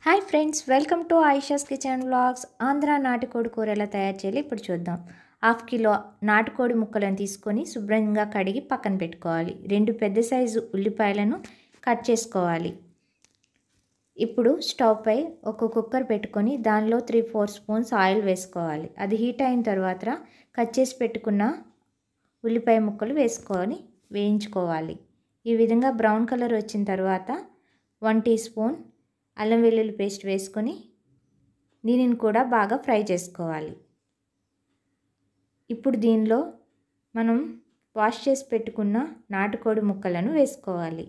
hi friends welcome to Ayesha's kitchen vlogs Andhra నాటుకోడి కూర ఎలా తయారు చేయాలి ఇప్పుడు చూద్దాం హాఫ్ కిలో నాటుకోడి ముక్కలను తీసుకొని శుభ్రంగా కడిగి పక్కన పెట్టుకోవాలి రెండు పెద్ద సైజు ఉల్లిపాయలను కట్ చేసుకోవాలి ఇప్పుడు స్టవ్ పై ఒక కుక్కర్ పెట్టుకొని దానిలో త్రీ ఫోర్ స్పూన్స్ ఆయిల్ వేసుకోవాలి అది హీట్ అయిన తర్వాత కట్ చేసి పెట్టుకున్న ఉల్లిపాయ ముక్కలు వేసుకొని వేయించుకోవాలి ఈ విధంగా బ్రౌన్ కలర్ వచ్చిన తర్వాత వన్ టీ స్పూన్ అల్లం వెల్లుల్లి పేస్ట్ వేసుకొని దీనిని కూడా బాగా ఫ్రై చేసుకోవాలి ఇప్పుడు దీనిలో మనం వాష్ చేసి పెట్టుకున్న నాటుకోడి ముక్కలను వేసుకోవాలి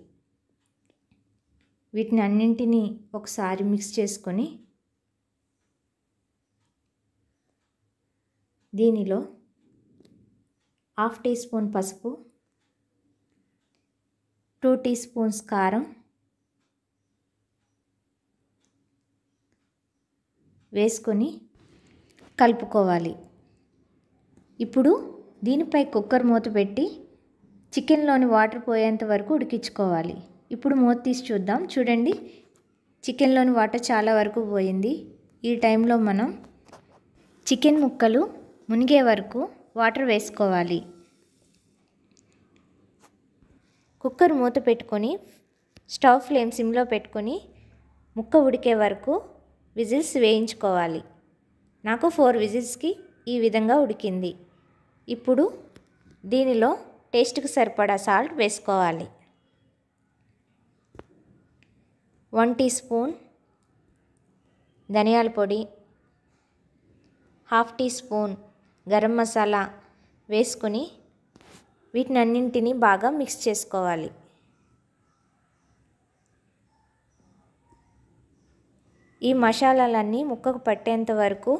వీటిని అన్నింటినీ ఒకసారి మిక్స్ చేసుకొని దీనిలో హాఫ్ టీ స్పూన్ పసుపు టూ టీ స్పూన్స్ కారం వేసుకొని కలుపుకోవాలి ఇప్పుడు దీనిపై కుక్కర్ మూత పెట్టి చికెన్లోని వాటర్ పోయేంత వరకు ఉడికించుకోవాలి ఇప్పుడు మూత తీసి చూద్దాం చూడండి చికెన్లోని వాటర్ చాలా వరకు పోయింది ఈ టైంలో మనం చికెన్ ముక్కలు మునిగే వరకు వాటర్ వేసుకోవాలి కుక్కర్ మూత పెట్టుకొని స్టవ్ ఫ్లేమ్ సిమ్లో పెట్టుకొని ముక్క ఉడికే వరకు విజిల్స్ వేయించుకోవాలి నాకు ఫోర్ విజిల్స్కి ఈ విధంగా ఉడికింది ఇప్పుడు దీనిలో టేస్ట్కి సరిపడా సాల్ట్ వేసుకోవాలి వన్ టీ స్పూన్ ధనియాల పొడి half teaspoon garam masala వేసుకొని వీటిని అన్నింటినీ బాగా మిక్స్ చేసుకోవాలి ఈ మసాలాలన్నీ ముక్కకు పట్టేంత వరకు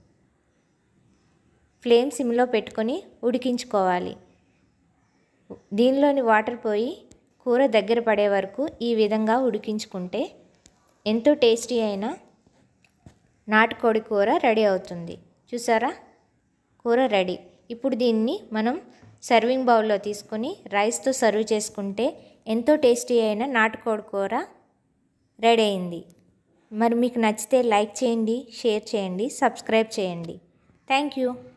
ఫ్లేమ్ సిమ్లో పెట్టుకొని ఉడికించుకోవాలి దీనిలోని వాటర్ పోయి కూర దగ్గర పడే వరకు ఈ విధంగా ఉడికించుకుంటే ఎంతో టేస్టీ అయిన నాటుకోడి కూర రెడీ అవుతుంది చూసారా కూర రెడీ ఇప్పుడు దీన్ని మనం సర్వింగ్ బౌల్లో తీసుకొని రైస్తో సర్వ్ చేసుకుంటే ఎంతో టేస్టీ అయిన నాటుకోడి కూర రెడీ అయింది మరి మీకు నచ్చితే లైక్ చేయండి షేర్ చేయండి సబ్స్క్రైబ్ చేయండి థ్యాంక్ యూ